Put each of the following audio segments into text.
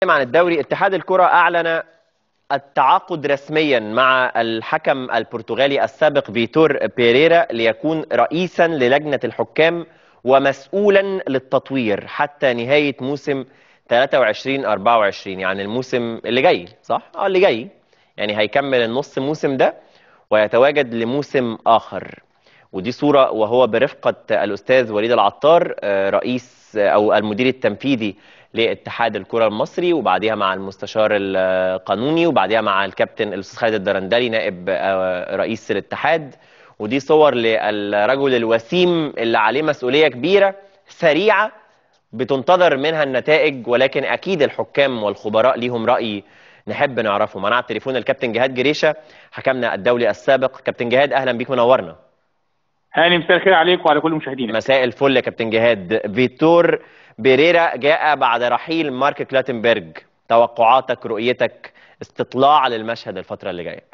عن الدوري اتحاد الكرة أعلن التعاقد رسميا مع الحكم البرتغالي السابق فيتور بيريرا ليكون رئيسا للجنة الحكام ومسؤولا للتطوير حتى نهاية موسم 23 24 يعني الموسم اللي جاي صح؟ اه اللي جاي يعني هيكمل النص موسم ده ويتواجد لموسم آخر ودي صورة وهو برفقة الأستاذ وليد العطار آه، رئيس أو المدير التنفيذي لاتحاد الكرة المصري وبعديها مع المستشار القانوني وبعديها مع الكابتن الأستاذ خالد الدرندلي نائب آه، رئيس الاتحاد ودي صور للرجل الوسيم اللي عليه مسؤولية كبيرة سريعة بتنتظر منها النتائج ولكن أكيد الحكام والخبراء ليهم رأي نحب نعرفه معنا على التليفون الكابتن جهاد جريشة حكمنا الدولي السابق كابتن جهاد أهلا بيك منورنا هاني مساء الخير عليك وعلى كل مشاهدينا مساء الفل يا كابتن جهاد فيتور بيريرا جاء بعد رحيل مارك كلاتنبرج توقعاتك رؤيتك استطلاع للمشهد الفترة اللي جاية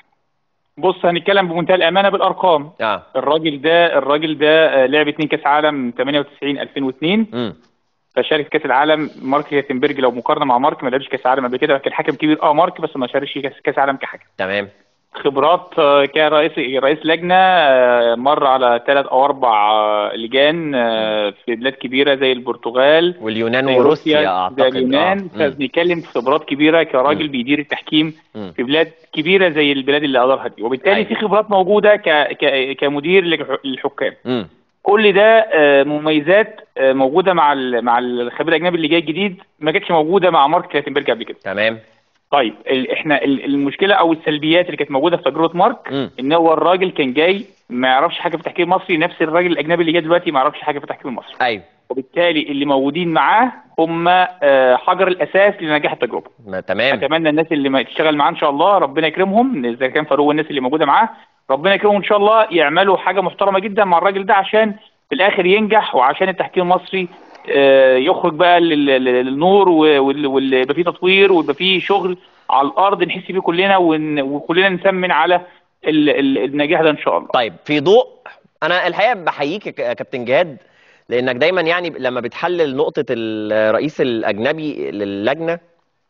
بص هنتكلم بمنتهى الامانه بالارقام اه الراجل ده الراجل ده آه، لعب اتنين كاس عالم 98 2002 امم فشارك في كاس العالم مارك كاتنبرج لو مقارنه مع مارك ما لعبش كاس عالم قبل كده كان حكم كبير اه مارك بس ما شاركش كاس كاس عالم كحكم تمام خبرات آه، كرئيس رئيس لجنه آه، مر على ثلاث او اربع آه، لجان آه، في بلاد كبيره زي البرتغال واليونان زي وروسيا روسيا، اعتقد زي اليونان آه. مم. فبنتكلم في خبرات كبيره كراجل مم. بيدير التحكيم مم. في بلاد كبيره زي البلاد اللي ادارها دي وبالتالي أيوة. في خبرات موجوده ك... ك... كمدير للح- للحكام مم. كل ده آه، مميزات آه، موجوده مع ال... مع الخبير الاجنبي اللي جاي جديد ما كانتش موجوده مع مارك كلاتنبرج قبل كده تمام طيب ال... احنا ال- المشكله او السلبيات اللي كانت موجوده في تجربه مارك مم. ان هو الراجل كان جاي ما يعرفش حاجه في التحكيم المصري نفس الراجل الاجنبي اللي جاي دلوقتي ما يعرفش حاجه في التحكيم المصري ايوه وبالتالي اللي موجودين معاه هم آه، حجر الاساس لنجاح التجربه ما تمام اتمنى الناس اللي ما تشتغل معاه ان شاء الله ربنا يكرمهم اذا كان فاروق والناس اللي موجوده معاه ربنا يكرمهم ان شاء الله يعملوا حاجه محترمه جدا مع الراجل ده عشان في الاخر ينجح وعشان التحكيم المصري آه، يخرج بقى لل- لل- للنور و- وال- ويبقى فيه تطوير ويبقى فيه شغل على الارض نحس بيه كلنا ون- وكلنا نسمن على ال- ال- النجاح ده ان شاء الله طيب في ضوء انا الحقيقه بحييك يا ك- يا كابتن جهاد لانك دايما يعني لما بتحلل نقطه الرئيس الاجنبي للجنه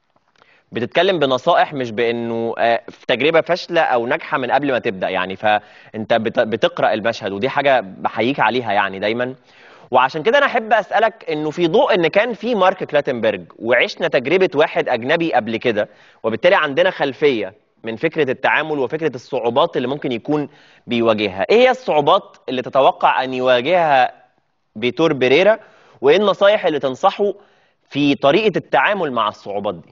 بتتكلم بنصائح مش بانه آه، في تجربه فاشله او ناجحه من قبل ما تبدا يعني فانت بت- بتقرا المشهد ودي حاجه بحييك عليها يعني دايما وعشان كده انا احب اسالك انه في ضوء ان كان في مارك كلاتنبرج وعشنا تجربه واحد اجنبي قبل كده وبالتالي عندنا خلفيه من فكره التعامل وفكره الصعوبات اللي ممكن يكون بيواجهها ايه هي الصعوبات اللي تتوقع ان يواجهها فيتور بيريرا وايه النصايح اللي تنصحه في طريقه التعامل مع الصعوبات دي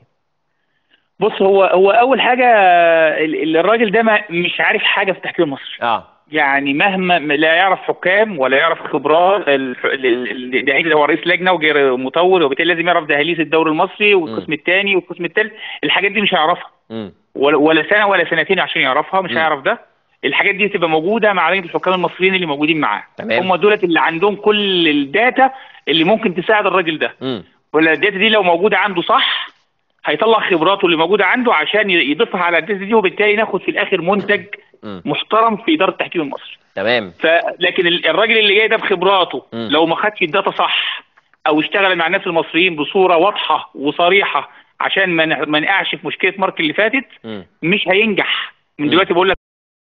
بص هو هو اول حاجه ال- ال- الراجل ده ما- مش عارف حاجه في التحكيم المصري اه يعني مهما لا يعرف حكام ولا يعرف خبرات الح- ال- ال- ال- ده عيد هو رئيس لجنه وغير مطور وبالتالي لازم يعرف دهاليز الدوري المصري والقسم الثاني والقسم الثالث الحاجات دي مش هيعرفها امم ولا ولا سنه ولا سنتين عشان يعرفها مش مم. هيعرف ده الحاجات دي تبقى موجوده مع لجنه الحكام المصريين اللي موجودين معاه تمام. هم دولت اللي عندهم كل الداتا اللي ممكن تساعد الراجل ده امم ولا الداتا دي لو موجوده عنده صح هيطلع خبراته اللي موجوده عنده عشان يضيفها على الداتا دي وبالتالي ناخد في الاخر منتج امم محترم في اداره التحكيم المصري تمام ف لكن ال- الراجل اللي جاي ده بخبراته مم. لو ما خدش الداتا صح او اشتغل مع الناس المصريين بصوره واضحه وصريحه عشان ما نح- ما نقعش في مشكله مارك اللي فاتت امم مش هينجح من مم. دلوقتي بقول لك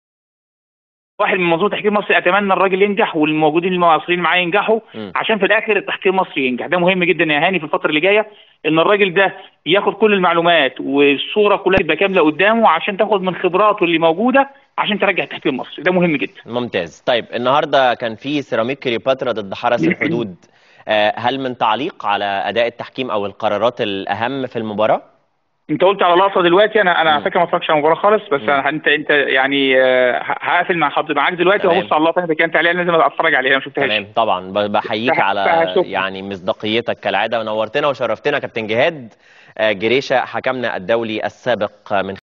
واحد من منظومه التحكيم المصري اتمنى الراجل ينجح والموجودين المصريين معاه ينجحوا مم. عشان في الاخر التحكيم المصري ينجح ده مهم جدا يا هاني في الفتره اللي جايه ان الراجل ده ياخد كل المعلومات والصوره كلها تبقى كامله قدامه عشان تاخد من خبراته اللي موجوده عشان ترجع التحكيم المصري ده مهم جدا ممتاز طيب النهارده كان في سيراميك كليوباترا ضد حرس الحدود آه، هل من تعليق على اداء التحكيم او القرارات الاهم في المباراه انت قلت على لقطه دلوقتي انا انا على مم. فكره ما اتفرجش على المباراه خالص بس مم. أنا انت انت يعني آه، ه- هقفل مع حضرتك معاك دلوقتي تمام. وابص على اللقطه اللي كانت عليها لازم اتفرج عليها ما شفتهاش تمام طبعا ب- بحييك فه- على فهشوفها. يعني مصداقيتك كالعاده ونورتنا وشرفتنا كابتن جهاد آه، جريشه حكمنا الدولي السابق من